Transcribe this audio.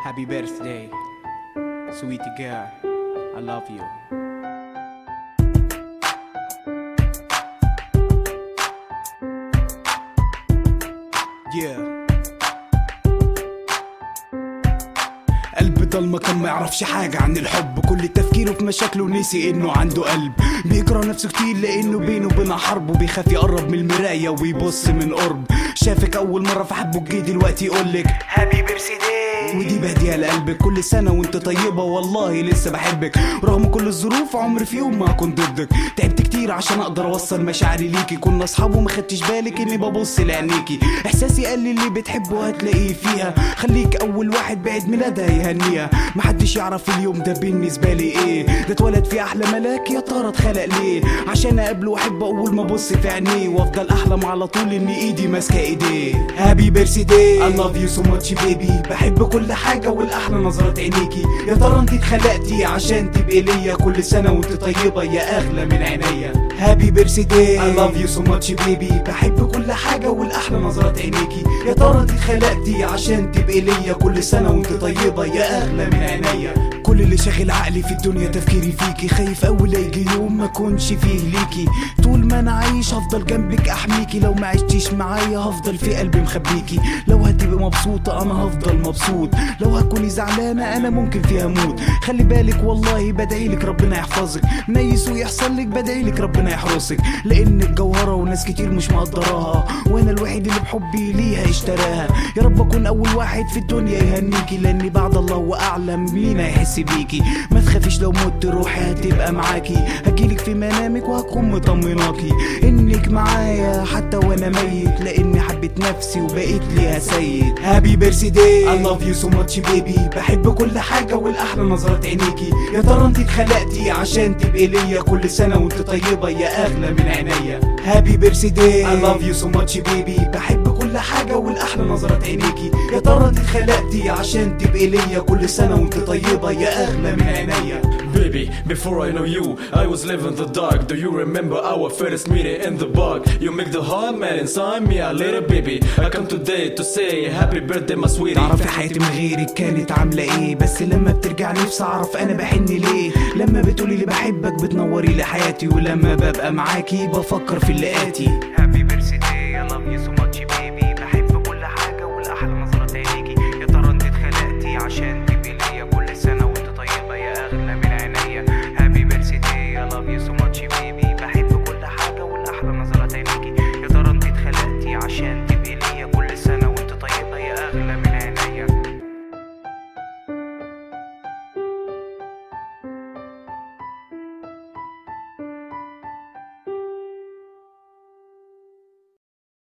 Happy birthday, sweetie girl. I love you. Yeah. قلب ضلمة كان ما يعرفش حاجة عن الحب كل تفكيره في مشاكله نسي انه عنده قلب بيكره نفسه كتير لانه بينه وبينها حرب وبيخاف يقرب من المراية ويبص من قرب شافك اول مرة فحبه جه دلوقتي يقولك هابي بيرثداي ودي بهدية لقلبك كل سنة وانت طيبة والله لسه بحبك رغم كل الظروف عمري في يوم ما كنت ضدك تعبت كتير عشان اقدر اوصل مشاعري ليكي كنا اصحاب وما خدتش بالك اني ببص لعينيكي احساسي قال لي اللي بتحبه هتلاقيه فيها خليك اول واحد بعد ميلادها يهنيها محدش يعرف اليوم ده بالنسبة لي ايه ده اتولد في احلى ملاك يا ترى اتخلق ليه عشان اقابله واحب اول ما ابص في عينيه وافضل احلم على طول ان ايدي ماسكه ايديه هابي بيرثداي I love you so much baby بحب كل حاجه والاحلى نظرات عينيكي يا ترى انت اتخلقتي عشان تبقي ليا كل سنه وانت طيبه يا اغلى من عينيا هابي بيرثداي I love you so much baby بحب كل حاجه والاحلى نظرات عينيكي يا ترى انت اتخلقتي عشان تبقي ليا كل سنه وانت طيبه يا اغلى من عينيا كل اللي شاغل عقلي في الدنيا تفكيري فيكي خايف اول يجي يوم ما كنش فيه ليكي طول ما انا عايش هفضل جنبك احميكي لو ما عشتيش معايا هفضل في قلبي مخبيكي لو هتبقي مبسوطة انا هفضل مبسوط لو هتكوني زعلانة انا ممكن فيها اموت خلي بالك والله بدعيلك ربنا يحفظك من اي سوء يحصل لك بدعيلك ربنا يحرسك لانك جوهرة وناس كتير مش مقدراها وانا الوحيد اللي بحبي ليها اشتراها يا رب اكون اول واحد في الدنيا يهنيكي لاني بعد الله واعلم مين هيحس بيكي ما تخافيش لو مت روحي هتبقى معاكي هجيلك في منامك وهكون مطمناكي انك معايا حتى وانا ميت لاني حبيت نفسي وبقيت ليها سيد هابي بيرثداي I love you so much baby بحب كل حاجة والاحلى نظرات عينيكي يا ترى انت اتخلقتي عشان تبقي ليا كل سنة وانت طيبة يا اغلى من عينيا هابي بيرثداي I love you so much baby بحب كل حاجة والاحلى نظرات عينيكي يا ترى انت اتخلقتي عشان تبقي ليا كل سنة وانت طيبة يا اغلى من عينيا Baby, before I know you, I was living in the dark. Do you remember our first meeting in the park? You make the heart man inside me a little baby. I come today to say happy birthday, my sweetie. تعرفي حياتي من غيرك كانت عاملة ايه بس لما بترجع نفسي اعرف انا بحن ليه لما بتقولي لي بحبك بتنوري لي حياتي ولما ببقى معاكي بفكر في اللي آتي